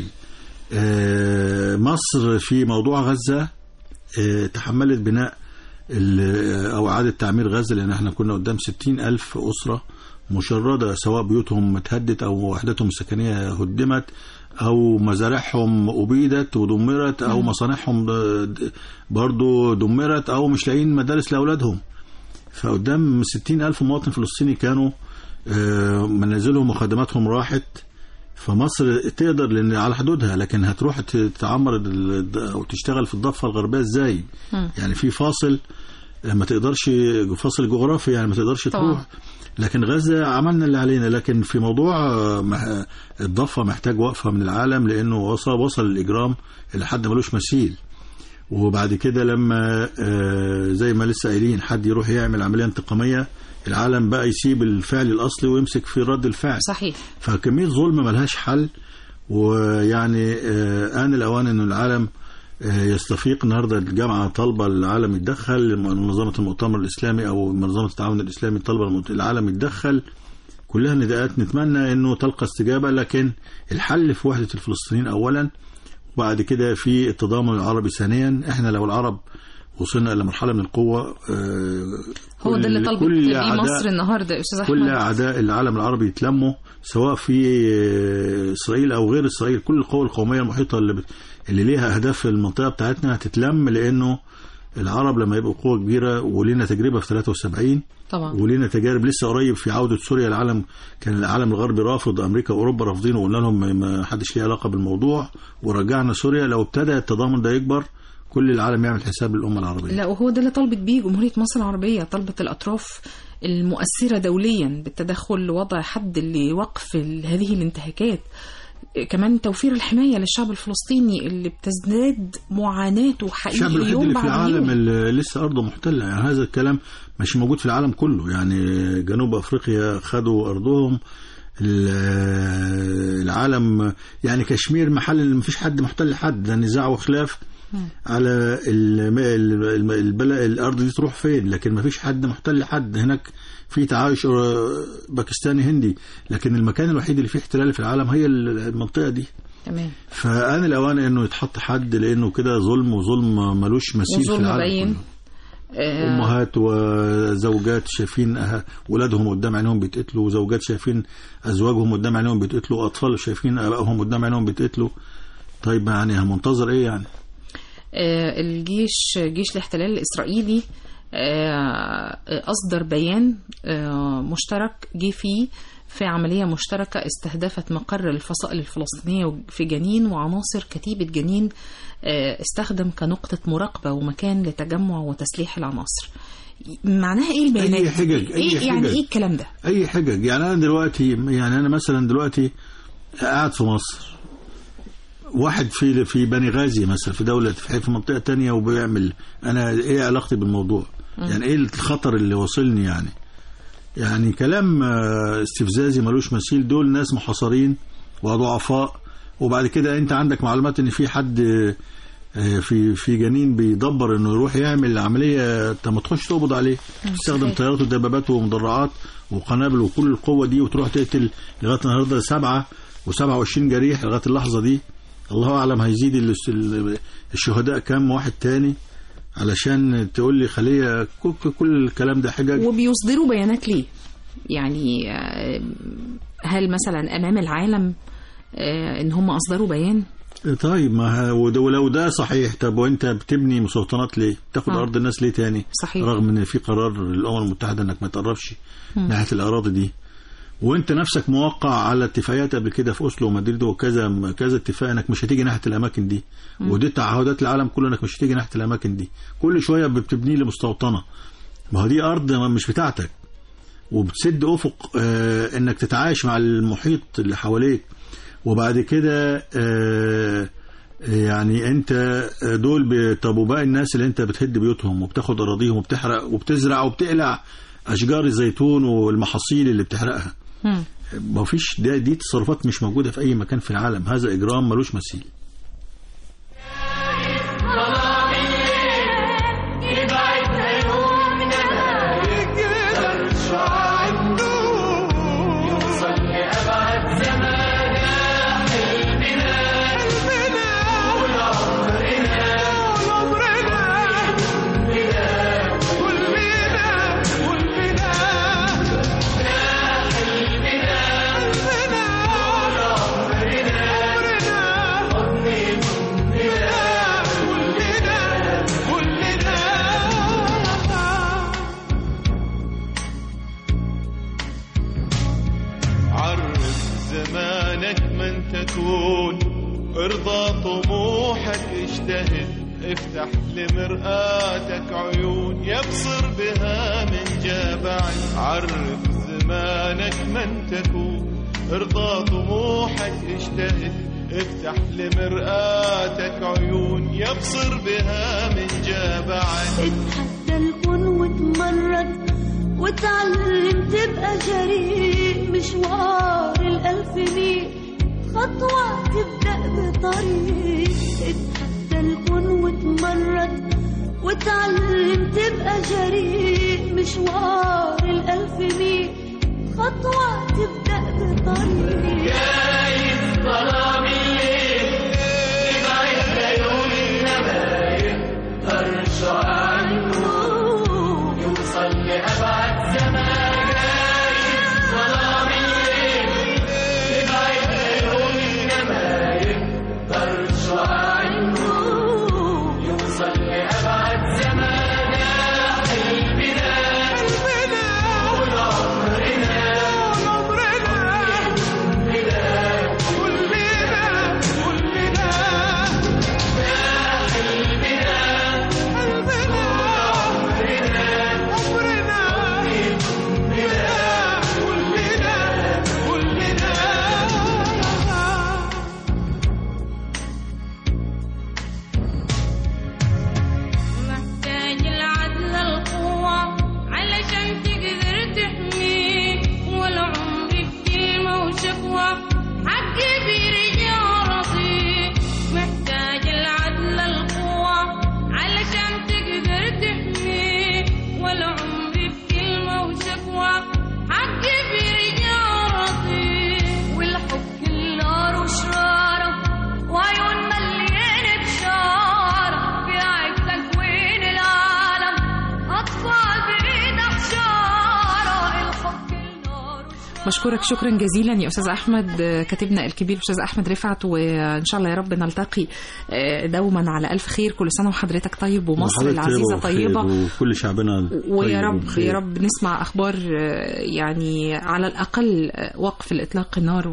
آه، مصر في موضوع غزه آه، تحملت بناء ال- او اعاده تعمير غزه لان احنا كنا قدام 60 الف اسره مشرده سواء بيوتهم اتهدت او وحدتهم السكنيه هدمت او مزارعهم ابيدت ودمرت او مصانعهم ب- برضو دمرت او مش لاقيين مدارس لاولادهم فقدام 60 ألف مواطن فلسطيني كانوا آه، منازلهم وخدماتهم راحت فمصر تقدر لان على حدودها لكن هتروح ت- تعمر ال- او تشتغل في الضفه الغربيه ازاي؟ مم. يعني في فاصل آه، ما تقدرش فاصل جغرافي يعني ما تقدرش طبعا. تروح لكن غزه عملنا اللي علينا لكن في موضوع آه، مح- الضفه محتاج وقفه من العالم لانه وصل وصل الاجرام الى حد ملوش مثيل وبعد كده لما آه، زي ما لسه قايلين حد يروح يعمل عمليه انتقاميه العالم بقى يسيب الفعل الاصلي ويمسك في رد الفعل صحيح فكميه ظلم ملهاش حل ويعني آه، آن الأوان أن العالم آه، يستفيق النهارده الجامعة طالبة العالم يتدخل منظمة المؤتمر الإسلامي أو منظمة التعاون الإسلامي طالبة المت- العالم يتدخل كلها نداءات نتمنى أنه تلقى استجابة لكن الحل في وحدة الفلسطينيين أولا وبعد كده في التضامن العربي ثانيا احنا لو العرب وصلنا إلى مرحلة من القوة آه، هو كل- ده اللي طلبت كل بيه أعداء- مصر النهارده يا استاذ كل احمد اعداء العالم العربي يتلموا سواء في آه، اسرائيل او غير اسرائيل كل القوى القوميه المحيطه اللي بت... اللي ليها اهداف في المنطقه بتاعتنا هتتلم لانه العرب لما يبقوا قوه كبيره ولينا تجربه في 73 طبعا ولينا تجارب لسه قريب في عوده سوريا العالم كان العالم الغربي رافض امريكا واوروبا رافضين وقلنا لهم ما- ما حدش ليه علاقه بالموضوع ورجعنا سوريا لو ابتدى التضامن ده يكبر كل العالم يعمل حساب للامه العربيه لا وهو ده اللي طلبت بيه جمهورية مصر العربية طلبت الأطراف المؤثرة دوليا بالتدخل لوضع حد لوقف ال- هذه الانتهاكات كمان توفير الحماية للشعب الفلسطيني اللي بتزداد معاناته الشعب حقيقي الوحيد يوم اللي في بعد العالم يوم اللي لسه ارضه محتله يعني هذا الكلام مش موجود في العالم كله يعني جنوب افريقيا خدوا ارضهم ال- العالم يعني كشمير محل اللي مفيش حد محتل حد ده نزاع وخلاف على الم- الم- البلد الارض دي تروح فين لكن مفيش حد محتل حد هناك في تعايش آه، باكستاني هندي لكن المكان الوحيد اللي فيه احتلال في العالم هي المنطقه دي تمام فآن الأوان إنه يتحط حد لأنه كده ظلم وظلم ملوش مثيل في وظلم العالم باين كله. آه، أمهات وزوجات شايفين أه- ولادهم قدام عينهم بيتقتلوا وزوجات شايفين أزواجهم قدام عينهم بيتقتلوا وأطفال شايفين آبائهم قدام عينهم بيتقتلوا طيب يعني منتظر إيه يعني؟ آه، الجيش جيش الاحتلال الإسرائيلي آه، أصدر بيان آه، مشترك جه فيه في عملية مشتركة استهدفت مقر الفصائل الفلسطينية في جنين وعناصر كتيبة جنين آه، استخدم كنقطة مراقبة ومكان لتجمع وتسليح العناصر معناها ايه البيانات؟ أي حجج، أي إيه يعني حجج. ايه الكلام ده؟ أي حجج يعني أنا دلوقتي يعني أنا مثلا دلوقتي قاعد في مصر واحد في في بني غازي مثلا في دولة في في منطقة تانية وبيعمل أنا إيه علاقتي بالموضوع؟ يعني إيه الخطر اللي وصلني يعني؟ يعني كلام آه، استفزازي ملوش مثيل دول ناس محاصرين وضعفاء وبعد كده انت عندك معلومات ان في حد آه، في في جنين بيدبر انه يروح يعمل عمليه انت ما تخش تقبض عليه تستخدم صحيح. طيارات ودبابات ومدرعات وقنابل وكل القوه دي وتروح تقتل لغايه النهارده سبعه و27 جريح لغايه اللحظه دي الله اعلم هيزيد ال- ال- الشهداء كام واحد تاني علشان تقول لي خليه كل- كل الكلام ده حجج وبيصدروا بيانات ليه يعني آه، هل مثلا امام العالم آه، ان هم اصدروا بيان طيب ما ه- وده- ولو ده صحيح طب وانت بتبني مستوطنات ليه؟ تاخد آه. ارض الناس ليه تاني؟ صحيح. رغم ان في قرار الامم المتحده انك ما تقربش ناحيه الاراضي دي. وانت نفسك موقع على اتفاقيات قبل كده في اوسلو ومدريد وكذا كذا اتفاق انك مش هتيجي ناحيه الاماكن دي. ودي تعهدات العالم كله انك مش هتيجي ناحيه الاماكن دي. كل شويه بتبني لي مستوطنه. ما هو دي ارض مش بتاعتك. وبتسد افق آه انك تتعايش مع المحيط اللي حواليك وبعد كده آه يعني انت دول ب- طب وباقي الناس اللي انت بتهد بيوتهم وبتاخد اراضيهم وبتحرق وبتزرع وبتقلع اشجار الزيتون والمحاصيل اللي بتحرقها مم. ما فيش ده دي تصرفات مش موجوده في اي مكان في العالم هذا اجرام ملوش مثيل عرف زمانك من تكون ارضى طموحك اجتهد افتح لمرآتك عيون يبصر بها من جابع عرف زمانك من تكون ارضى طموحك اجتهد افتح لمرآتك عيون يبصر بها من جابع اتحدى الكون واتمرد واتعلم تبقى جريء مشوار الألف ميل خطوة تبدأ بطريق اتحدى الكون واتمرد واتعلم تبقى جريء مشوار الألف ميل خطوة تبدأ بطريق محتاج العدل القوة علشان تقدر تحميه والعمر بكلمة وشكوى حقي بيرجع رضيه محتاج العدل القوة علشان تقدر تحميه والعمر بكلمة وشكوى حقي بيرجع رضيه والحب النار وشراره وعيون مليانة بشارة بيعيد تكوين العالم أطفال بإيد أحجارة الحب النار بشكرك شكرا جزيلا يا استاذ احمد آه، كاتبنا الكبير استاذ احمد رفعت وان شاء الله يا رب نلتقي آه، دوما على الف خير كل سنه وحضرتك طيب ومصر وحضرتك العزيزه وبخير طيبه وكل شعبنا ويا طيب رب وبخير. يا رب نسمع اخبار آه، يعني على الاقل آه، وقف لاطلاق النار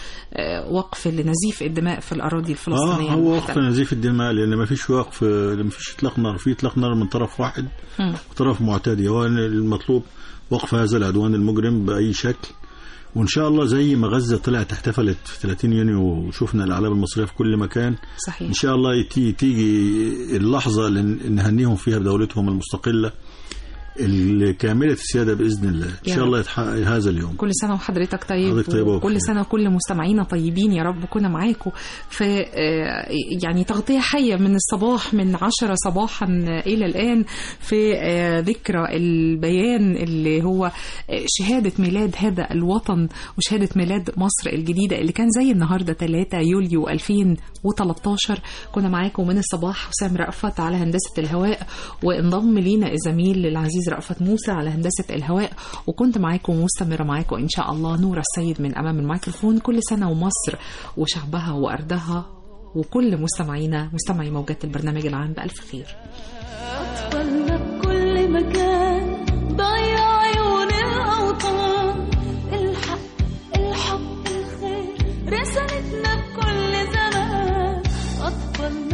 ووقف لنزيف الدماء في الاراضي الفلسطينيه اه هو وقف المحتلة. نزيف الدماء لان ما فيش وقف ما فيش اطلاق نار في اطلاق نار من طرف واحد مم. وطرف معتدي هو المطلوب وقف هذا العدوان المجرم باي شكل وان شاء الله زي ما غزه طلعت احتفلت في 30 يونيو وشفنا الاعلام المصريه في كل مكان صحيح ان شاء الله يتي تيجي اللحظه اللي نهنيهم فيها بدولتهم المستقله الكاملة السيادة بإذن الله إن يا شاء رب. الله يتحقق هذا اليوم كل سنة وحضرتك طيب حضرتك طيبة وكل وبخير. سنة وكل مستمعينا طيبين يا رب كنا معاكم في آه، يعني تغطية حية من الصباح من عشرة صباحا إلى الآن في آه، ذكرى البيان اللي هو آه، شهادة ميلاد هذا الوطن وشهادة ميلاد مصر الجديدة اللي كان زي النهاردة 3 يوليو 2013 كنا معاكم من الصباح حسام رأفت على هندسة الهواء وانضم لينا الزميل العزيز رأفت موسى على هندسة الهواء وكنت معاكم مستمرة معاكم إن شاء الله نورة السيد من أمام الميكروفون كل سنة ومصر وشعبها وأرضها وكل مستمعينا مستمعي موجات البرنامج العام بألف خير أطفالنا بكل مكان ضيع عيون الأوطان الحق الحب الخير رسالتنا بكل زمان أطفالنا